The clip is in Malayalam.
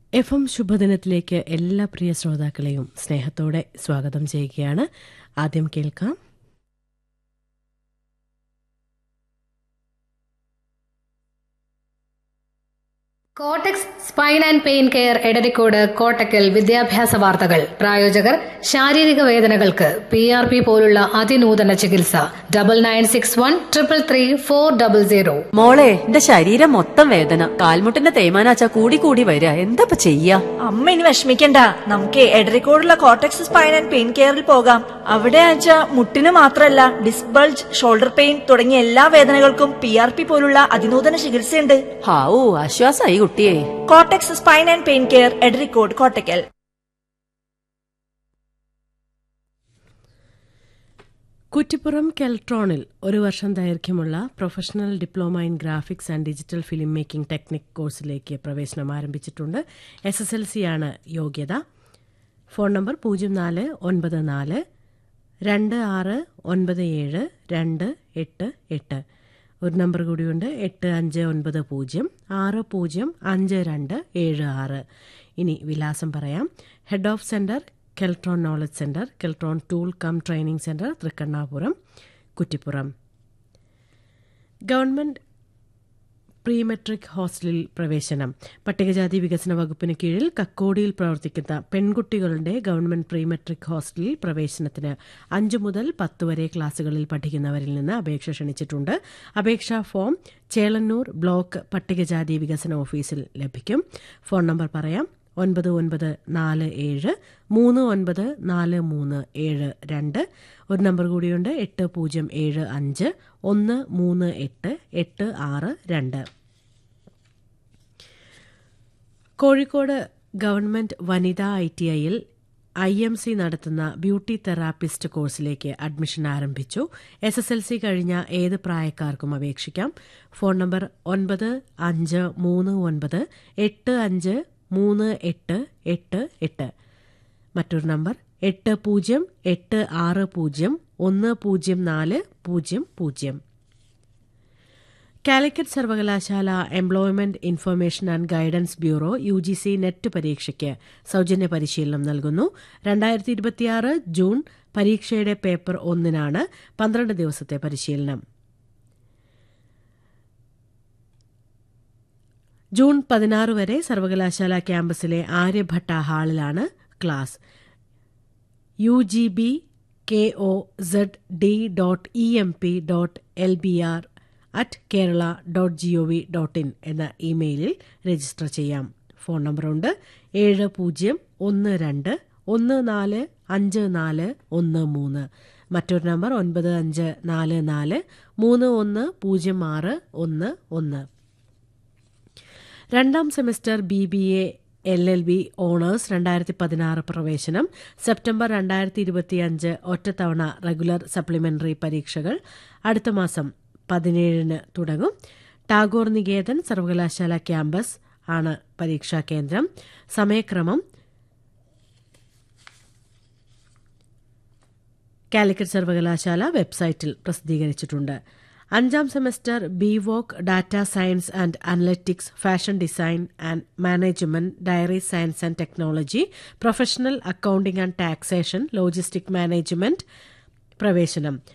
എഫ് എം ശുഭദിനത്തിലേക്ക് എല്ലാ പ്രിയ ശ്രോതാക്കളെയും സ്നേഹത്തോടെ സ്വാഗതം ചെയ്യുകയാണ് ആദ്യം കേൾക്കാം cortex spine and pain care Edarikode Kottakkal വിദ്യാഭ്യാസ വാർത്തകൾ പ്രായോജകർ ശാരീരിക വേദനകൾക്ക് പി ആർ പി പോലുള്ള അതിനൂതന ചികിത്സ double nine six one triple three four double zero മോളെ എന്റെ ശരീരം മൊത്തം വേദന കാൽമുട്ടിന്റെ തേയ്മാനാച്ച കൂടി കൂടി വരിക എന്താ ചെയ്യാ അമ്മ ഇനി വിഷമിക്കണ്ട നമുക്ക് എടരിക്കോടുള്ള കോട്ടക്സ് സ്പൈൻ ആൻഡ് പെയിൻ കെയറിൽ പോകാം അവിടെ ആച്ച മുട്ടിന് മാത്രമല്ല ഡിസ്ക് ബൾജ് ഷോൾഡർ പെയിൻ തുടങ്ങിയ എല്ലാ വേദനകൾക്കും പി ആർ പി പോലുള്ള അതിനൂതന ചികിത്സയുണ്ട് ഹാവൂ ആശ്വാസായി കുട്ടിയെ cortex spine and pain care Edarikode Kottakkal Kuttippuram കെൽട്രോണിൽ ഒരു വർഷം ദൈർഘ്യമുള്ള professional diploma in graphics and digital film making technique കോഴ്സിലേക്ക് പ്രവേശനം ആരംഭിച്ചിട്ടുണ്ട് എസ് എസ് എൽ സി ആണ് യോഗ്യത ഫോൺ നമ്പർ പൂജ്യം നാല് ഒൻപത് നാല് രണ്ട് ആറ് ഒൻപത് ഏഴ് രണ്ട് എട്ട് എട്ട് ഒരു നമ്പർ കൂടിയുണ്ട് എട്ട് അഞ്ച് ഒൻപത് പൂജ്യം ആറ് പൂജ്യം അഞ്ച് രണ്ട് ഏഴ് ആറ് ഇനി വിലാസം പറയാം head of centre Keltron knowledge centre Keltron tool cum training centre Thrikkannapuram Kuttippuram government pre matric ഹോസ്റ്റലിൽ പ്രവേശനം പട്ടികജാതി വികസന വകുപ്പിന് കീഴിൽ കക്കോടിയിൽ പ്രവർത്തിക്കുന്ന പെൺകുട്ടികളുടെ ഗവൺമെന്റ് പ്രീ മെട്രിക് ഹോസ്റ്റലിൽ പ്രവേശനത്തിന് അഞ്ചു മുതൽ പത്ത് വരെ ക്ലാസുകളിൽ പഠിക്കുന്നവരിൽ നിന്ന് അപേക്ഷ ക്ഷണിച്ചിട്ടുണ്ട് അപേക്ഷാ ഫോം ചേളന്നൂർ ബ്ലോക്ക് പട്ടികജാതി വികസന ഓഫീസിൽ ലഭിക്കും ഫോൺ നമ്പർ പറയാം ഒൻപത് ഒൻപത് നാല് ഏഴ് മൂന്ന് ഒൻപത് നാല് മൂന്ന് ഏഴ് രണ്ട് ഒരു നമ്പർ കൂടിയുണ്ട് എട്ട് പൂജ്യം ഏഴ് അഞ്ച് ഒന്ന് മൂന്ന് എട്ട് എട്ട് ആറ് രണ്ട് കോഴിക്കോട് ഗവൺമെന്റ് വനിതാ ഐ ടി ഐയിൽ ഐ എം സി നടത്തുന്ന ബ്യൂട്ടി തെറാപ്പിസ്റ്റ് കോഴ്സിലേക്ക് അഡ്മിഷൻ ആരംഭിച്ചു എസ് എസ് എൽ സി കഴിഞ്ഞ ഏത് പ്രായക്കാർക്കും അപേക്ഷിക്കാം ഫോൺ നമ്പർ ഒൻപത് അഞ്ച് മൂന്ന് ഒൻപത് എട്ട് അഞ്ച് മൂന്ന് എട്ട് എട്ട് എട്ട് മറ്റൊരു നമ്പർ എട്ട് പൂജ്യം എട്ട് ആറ് പൂജ്യം ഒന്ന് പൂജ്യം നാല് പൂജ്യം പൂജ്യം കാലിക്കറ്റ് സർവകലാശാല employment information and guidance bureau U G C net പരീക്ഷയ്ക്ക് സൌജന്യ പരിശീലനം നൽകുന്നു രണ്ടായിരത്തി ഇരുപത്തിയാറ് ജൂൺ പരീക്ഷയുടെ പേപ്പർ ഒന്നിനാണ് പന്ത്രണ്ട് ദിവസത്തെ പരിശീലനം ജൂൺ പതിനാറ് വരെ സർവകലാശാല ക്യാമ്പസിലെ ആര്യഭട്ട ഹാളിലാണ് class U G B K O Z D dot E M P dot L B R at Kerala dot G O V dot in എന്ന ഇമെയിലിൽ രജിസ്റ്റർ ചെയ്യാം ഫോൺ നമ്പറുണ്ട് ഏഴ് പൂജ്യം ഒന്ന് രണ്ട് ഒന്ന് നാല് അഞ്ച് നാല് ഒന്ന് മൂന്ന് മറ്റൊരു നമ്പർ ഒൻപത് അഞ്ച് നാല് നാല് മൂന്ന് ഒന്ന് പൂജ്യം ആറ് ഒന്ന് ഒന്ന് രണ്ടാം semester B B A L L B honours രണ്ടായിരത്തി പതിനാറ് പ്രവേശനം സെപ്റ്റംബർ രണ്ടായിരത്തി ഇരുപത്തിയഞ്ച് ഒറ്റത്തവണ റെഗുലർ സപ്ലിമെന്ററി പരീക്ഷകൾ അടുത്ത മാസം പതിനേഴിന് തുടങ്ങും ടാഗോർ നികേതൻ സർവകലാശാല ക്യാമ്പസ് ആണ് പരീക്ഷാ കേന്ദ്രം സമയക്രമം കാലിക്കറ്റ് സർവകലാശാല വെബ്സൈറ്റിൽ പ്രസിദ്ധീകരിച്ചിട്ടുണ്ട് അഞ്ചാം semester B voc data science and analytics fashion design and management dairy science and technology professional accounting and taxation logistic management പ്രവേശനം